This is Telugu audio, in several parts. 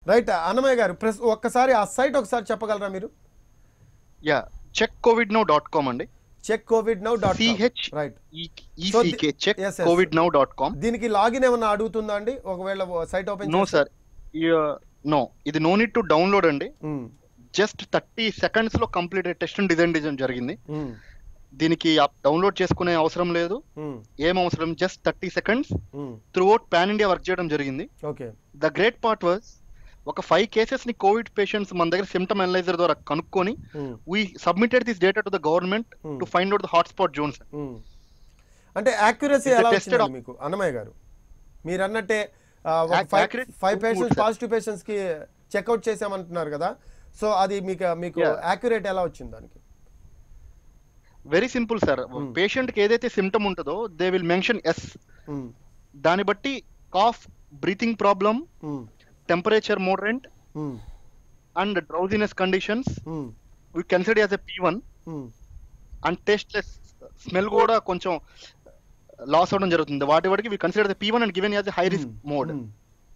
రైట్ అన్నమయ్య గారు ప్రెస్ ఒక్కసారి ఆ సైట్ ఒకసారి చెప్పగలరా మీరు yeah check covid now dot com అండి check covid now dot CH right ECK check yes, yes. Covid now dot com దీనికి లాగిన్ ఏమన్నా అడుగుతుందా అండి ఒకవేళ site open no sir no ఇది నో నీడ్ టు డౌన్లోడ్ అండి జస్ట్ థర్టీ సెకండ్స్ లో కంప్లీట్ టెస్ట్ డిజైన్ డిజైన్ జరిగింది దీనికి డౌన్లోడ్ చేసుకునే అవసరం లేదు ఏం అవసరం just thirty seconds through out pan India work చేయడం జరిగింది okay the great part was ఒక ఫైవ్ కేసెస్ ని కోవిడ్ పేషెంట్స్ మన దగ్గర సిమ్టమ్ అనలైజర్ ద్వారా కనుక్కొని we submitted this data to the government to find out the hotspot zones అంటే యాక్యురసీ It's a ఎలా tested వచ్చింది op- మీకు అన్నమయ్య గారు మీరు అన్నట్టే Ac- accurate five good patients sir. Positive patients కి చెక్అవుట్ చేసామంటున్నారు కదా సో అది మీకు మీకు Yeah. యాక్యురేట్ ఎలా వచ్చింది దానికి వెరీ సింపుల్ సార్ పేషెంట్ కి ఏదైతే సిమ్టమ్ ఉంటుందో they will mentions Hmm. దాన్ని బట్టి cough breathing problem Hmm. Temperature moderate Hmm. And drowsiness conditions Hmm. We consider as a P one Hmm. And tasteless smell కూడా కొంచెం లాస్ అవడం జరుగుతుంది వాటి వాటికి we consider the P one and given as high risk mode Hmm.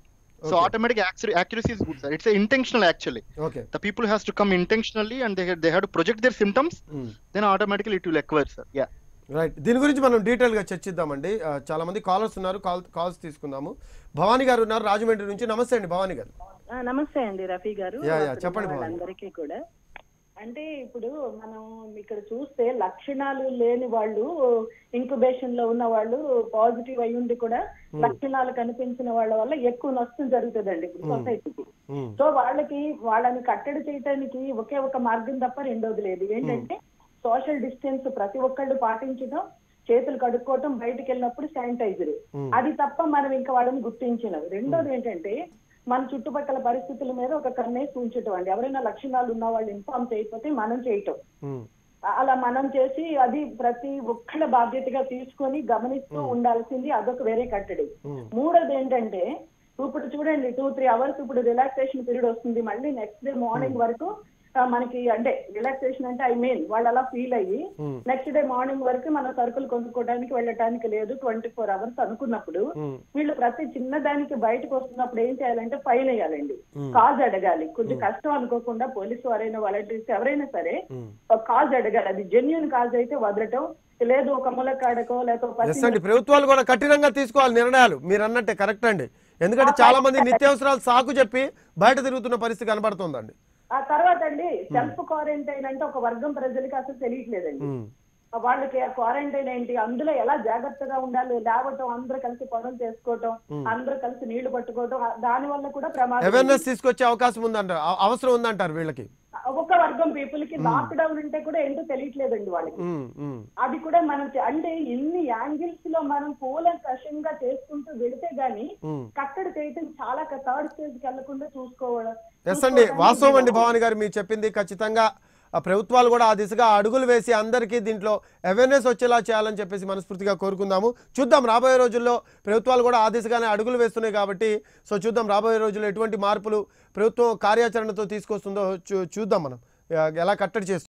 So Okay. Automatic accuracy is good sir it's intentional actually okay the people has to come intentionally and they they have to project their symptoms Hmm. then automatically it will acquire sir yeah right దీని గురించి మనం డీటెయిల్ గా చర్చిద్దామండి ఆ, చాలా మంది కాలర్స్ ఉన్నారు కాల్ కాల్స్ తీసుకుందాము భవానీ గారు ఉన్నారు రాజమండ్రి నుంచి నమస్తే అండి భవానీ గారు ఆ, నమస్తే అండి రఫీ గారు యా, యా, అక్కడ చెప్పండి ఉన్న భవాని. వాళ్ళందరికీ కూడా అంటే ఇప్పుడు మనం ఇక్కడ చూస్తే లక్షణాలు లేని వాళ్ళు ఇంక్యుబేషన్ లో ఉన్న వాళ్ళు పాజిటివ్ అయి ఉండి కూడా లక్షణాలు కనిపించిన వాళ్ళ వల్ల ఎక్కువ నష్టం జరుగుతుందండి ఇప్పుడు సొసైటీకి Hmm. సో వాళ్ళకి వాళ్ళని కట్టడి చేయడానికి ఒకే ఒక మార్గం తప్ప రెండోది లేదు ఏంటంటే సోషల్ డిస్టెన్స్ ప్రతి ఒక్కళ్ళు పాటించడం చేతులు కడుక్కోవటం బయటికి వెళ్ళినప్పుడు శానిటైజర్ Hmm. అది తప్ప మనం ఇంకా వాళ్ళని గుర్తించినవి రెండోది ఏంటంటే మన చుట్టుపక్కల పరిస్థితుల మీద ఒక కన్నేసి ఉంచటం అండి ఎవరైనా లక్షణాలు ఉన్న వాళ్ళు ఇన్ఫార్మ్ చేయకపోతే మనం చేయటం Hmm. అలా మనం చేసి అది ప్రతి ఒక్కళ్ళ బాధ్యతగా తీసుకొని గమనిస్తూ ఉండాల్సింది అదొక వేరే కట్టడి Hmm. మూడోది ఏంటంటే ఇప్పుడు చూడండి టూ త్రీ అవర్స్ ఇప్పుడు రిలాక్సేషన్ పీరియడ్ వస్తుంది మళ్ళీ నెక్స్ట్ డే మార్నింగ్ వరకు ఆ, మనకి అంటే రిలాక్సేషన్ అంటే ఐ మీన్ వాళ్ళు అలా ఫీల్ అయ్యి Hmm. నెక్స్ట్ డే మార్నింగ్ వరకు మన సరుకులు కొనుక్కోవడానికి వెళ్ళటానికి లేదు ట్వంటీ ఫోర్ అవర్స్ అనుకున్నప్పుడు Hmm. వీళ్ళు ప్రతి చిన్నదానికి బయటకు వస్తున్నప్పుడు ఏం చేయాలంటే ఫైన్ వేయాలండి Hmm. కాజ్ అడగాలి కొంచెం కష్టం అనుకోకుండా పోలీసు వారైనా వాలంటీర్స్ ఎవరైనా సరే Hmm. ఒక కాజ్ అడగాలి అది జెన్యున్ కాజ్ అయితే వదలటం లేదు ఒక ములక్కాడకో లేకపోతే ఎస్ అండి ప్రభుత్వాలు కూడా కఠినంగా తీసుకోవాలి నిర్ణయాలు మీరు అన్నట్టే కరెక్ట్ అండి ఎందుకంటే చాలా మంది నిత్యావసరాలు సాకు చెప్పి బయట తిరుగుతున్న పరిస్థితి కనబడుతోందండి ఆ తర్వాత అండి సెల్ఫ్ క్వారంటైన్ అంటే ఒక వర్గం ప్రజలకి అసలు తెలియట్లేదండి ఉమ్, వాళ్ళకి క్వారంటైన్ ఏంటి అందులో ఎలా జాగ్రత్తగా ఉండాలి లేవటం అందరూ కలిసి పనులు చేసుకోవటం అందరూ కలిసి నీళ్లు పట్టుకోవటం ఆ- దాని వల్ల కూడా ప్రమాదం అవేర్నెస్ తీసుకొచ్చే అవకాశం ఉందంటారు అవ- అవసరం ఉందంటారు వీళ్ళకి ఒక వర్గం పీపుల్ కి లాక్ డౌన్ ఉంటే కూడా ఏంటో తెలియట్లేదండి వాళ్ళకి ఉమ్, ఉమ్, అది కూడా మనం చే- అంటే ఇన్ని యాంగిల్స్ లో మనం కూలంకషంగా చేసుకుంటూ వెళితే గానీ ఉమ్. కట్టడి చేయటం చాలా థర్డ్ స్టేజ్ కి వెళ్లకుండా చూసుకోవడం ఎస్ అండి చూసుకోవడానికి వాస్తవం అండి వీలు భవాని గారు మీరు చెప్పింది ఖచ్చితంగా ఆ ప్రభుత్వాలు కూడా ఆ దిశగా అడుగులు వేసి అందరికీ దీంట్లో అవేర్నెస్ వచ్చేలా చేయాలని చెప్పేసి మనస్ఫూర్తిగా కోరుకుందాము చూద్దాం రాబోయే రోజుల్లో ప్రభుత్వాలు కూడా ఆ దిశగానే అడుగులు వేస్తున్నాయి కాబట్టి సో చూద్దాం రాబోయే రోజుల్లో ఎటువంటి మార్పులు ప్రభుత్వం కార్యాచరణతో తీసుకొస్తుందో చూ చూద్దాం మనం ఆ, ఎలా కట్టడి చేస్తుంది